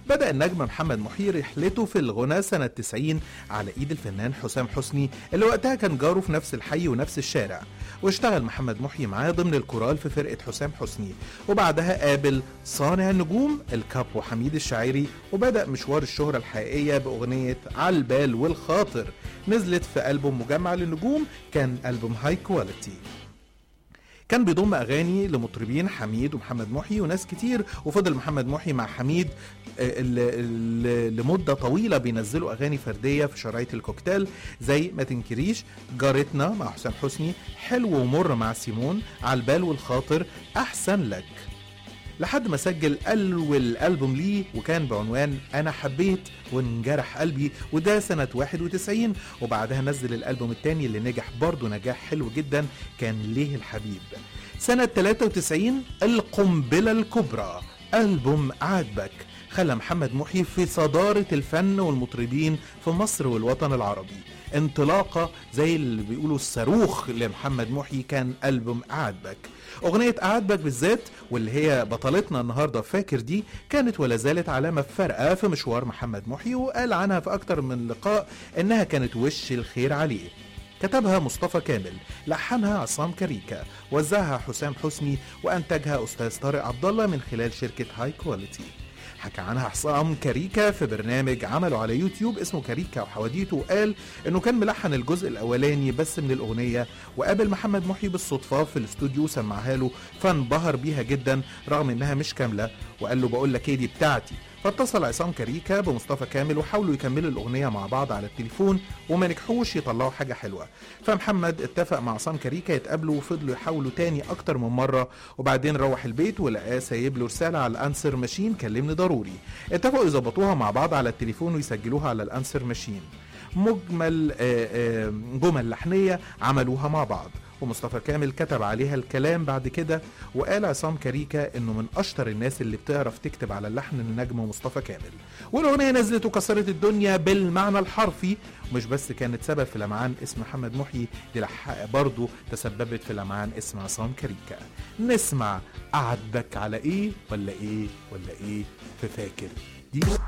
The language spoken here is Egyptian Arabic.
بدأ النجم محمد محي رحلته في الغنى سنة 90 على إيد الفنان حسام حسني اللي وقتها كان جاره في نفس الحي ونفس الشارع واشتغل محمد محي معاه ضمن الكورال في فرقة حسام حسني وبعدها قابل صانع النجوم الكابو حميد الشاعري وبدأ مشوار الشهرة الحقيقية بأغنية على البال والخاطر نزلت في ألبوم مجمع للنجوم كان ألبوم هاي كواليتي كان بيضم اغاني لمطربين حميد ومحمد محي وناس كتير وفضل محمد محي مع حميد آه، ل- ل- لمده طويله بينزلوا اغاني فرديه في شرايط الكوكتيل زي ما تنكريش جارتنا مع حسام حسني حلو ومر مع سيمون على البال والخاطر احسن لك لحد ما سجل أول ألبوم ليه وكان بعنوان أنا حبيت وانجرح قلبي وده سنة 91 وبعدها نزل الألبوم التاني اللي نجح برضه نجاح حلو جدا كان ليه الحبيب سنة 93 القنبلة الكبرى ألبوم عاجبك خلى محمد محي في صدارة الفن والمطربين في مصر والوطن العربي انطلاقة زي اللي بيقولوا الصاروخ لمحمد محي كان ألبوم عاجبك أغنية عاجبك بالذات واللي هي بطلتنا النهاردة فاكر دي كانت ولا زالت علامة فارقة في مشوار محمد محي وقال عنها في أكتر من لقاء إنها كانت وش الخير عليه كتبها مصطفى كامل لحنها عصام كاريكا وزعها حسام حسني وانتجها استاذ طارق عبد الله من خلال شركه هاي كواليتي حكى عنها حسام كاريكا في برنامج عمله على يوتيوب اسمه كاريكا وحواديته وقال انه كان ملحن الجزء الاولاني بس من الاغنيه وقابل محمد محي بالصدفه في الاستوديو سمعها له فانبهر بيها جدا رغم انها مش كامله وقال له بقول لك ايه دي بتاعتي فاتصل عصام كاريكا بمصطفى كامل وحاولوا يكملوا الأغنية مع بعض على التليفون وما نجحوش يطلعوا حاجة حلوة فمحمد اتفق مع عصام كاريكا يتقابلوا وفضلوا يحاولوا تاني أكتر من مرة وبعدين روح البيت ولقاه سايب له رسالة على الأنسر ماشين كلمني ضروري اتفقوا يظبطوها مع بعض على التليفون ويسجلوها على الأنسر ماشين مجمل آه، آه، جمل لحنية عملوها مع بعض ومصطفى كامل كتب عليها الكلام بعد كده وقال عصام كاريكا انه من اشطر الناس اللي بتعرف تكتب على اللحن النجم مصطفى كامل والاغنيه نزلت وكسرت الدنيا بالمعنى الحرفي مش بس كانت سبب في لمعان اسم محمد محيي دي لح- برضه تسببت في لمعان اسم عصام كاريكا نسمع قعدك على ايه ولا ايه ولا ايه في فاكر دي